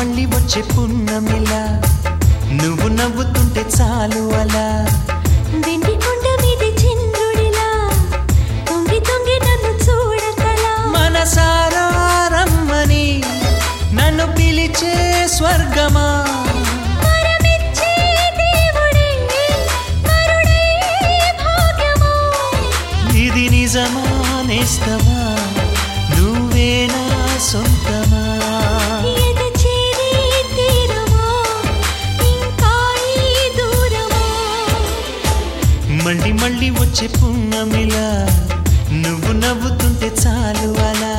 మళ్ళీ వచ్చే పున్నమిలా నువ్వు నవ్వుతుంటే చాలు అలా వెండి కొండ మీద చంద్రుడిలా తొంగి తొంగి నన్ను చూడకలా మనసారా రమ్మని నన్ను పిలిచే స్వర్గమా వరమిచ్చే దేవుడే కరుడే భాగ్యమా ఇది నిజమా నేస్తమా నువ్వేనా సొంతమా ఎద చేరే తీరమా ఇంకా ఈ దూరమా మళ్ళీ మళ్ళీ వచ్చే పున్నమిలా నువ్వు నవ్వుతుంటే చాలు అలా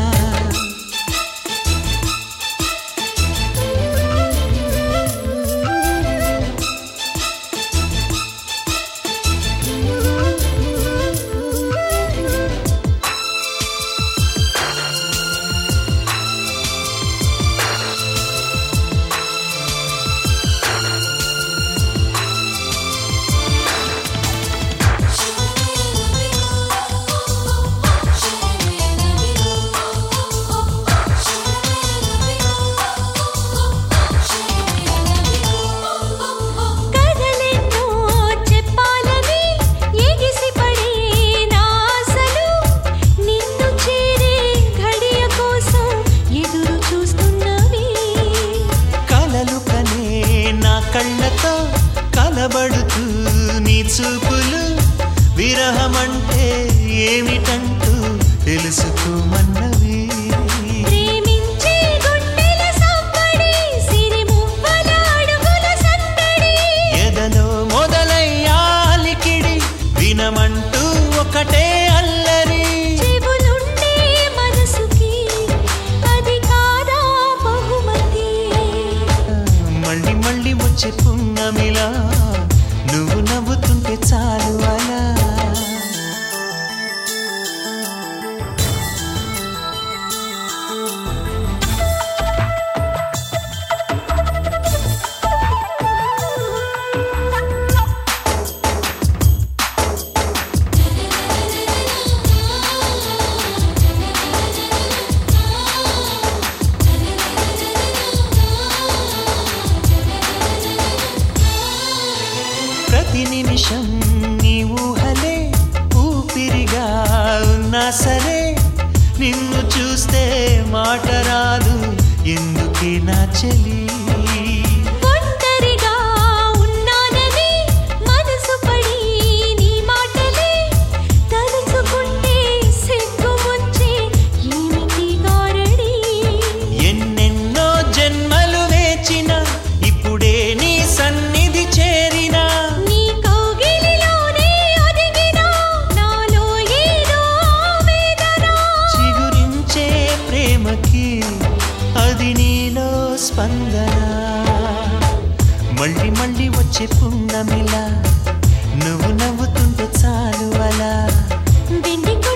కథలెన్నో చెప్పాలని ఎగిసిపడే నా ఆశలు నిన్ను చేరే ఘడియ కోసం ఎదురు చూస్తున్నవి కలలు కనే నా కళ్ళతో కలబడుతూ నీ చూపులు విరహమంటే ఏమిటంటూ తెలుసుకోమన్నవి ప్రేమించే గుండెల సంబడి సిరిమువ్వల అడుగుల సందడి ఎదలో మొదలయ్యాలికిడి వినమంటూ ఒకటే అల్లరి చెవులుండే మనసుకి అది కాదా బహుమతి మళ్ళీ మళ్ళీ వచ్చే పున్నమిలా నువ్వు నవ్వుతుంటే చాలు అలా ప్రతి నిమిషం నీ ఊహలే ఊపిరిగా ఉన్నా సరే నిన్ను చూస్తే మాట రాదు ఎందుకే నా చెలి ఒంటరిగా ఉన్నానని మనసు పడి నీ మాటలే తలుచుకుంటే సిగ్గు ముంచే ఏమిటి గారడి ఎన్నెన్నో జన్మలు వేచిన ఇప్పుడే నీ సన్నిధి చేరినా నీ కౌగిలిలోనే ఒదిగినా నాలో ఏదో ఆవేదన చిగురించే ప్రేమకి అది నీలో స్పందన మళ్ళీ మళ్ళీ వచ్చే పున్నమిలా నువ్వు నవ్వుతుంటే చాలు అలా వెండి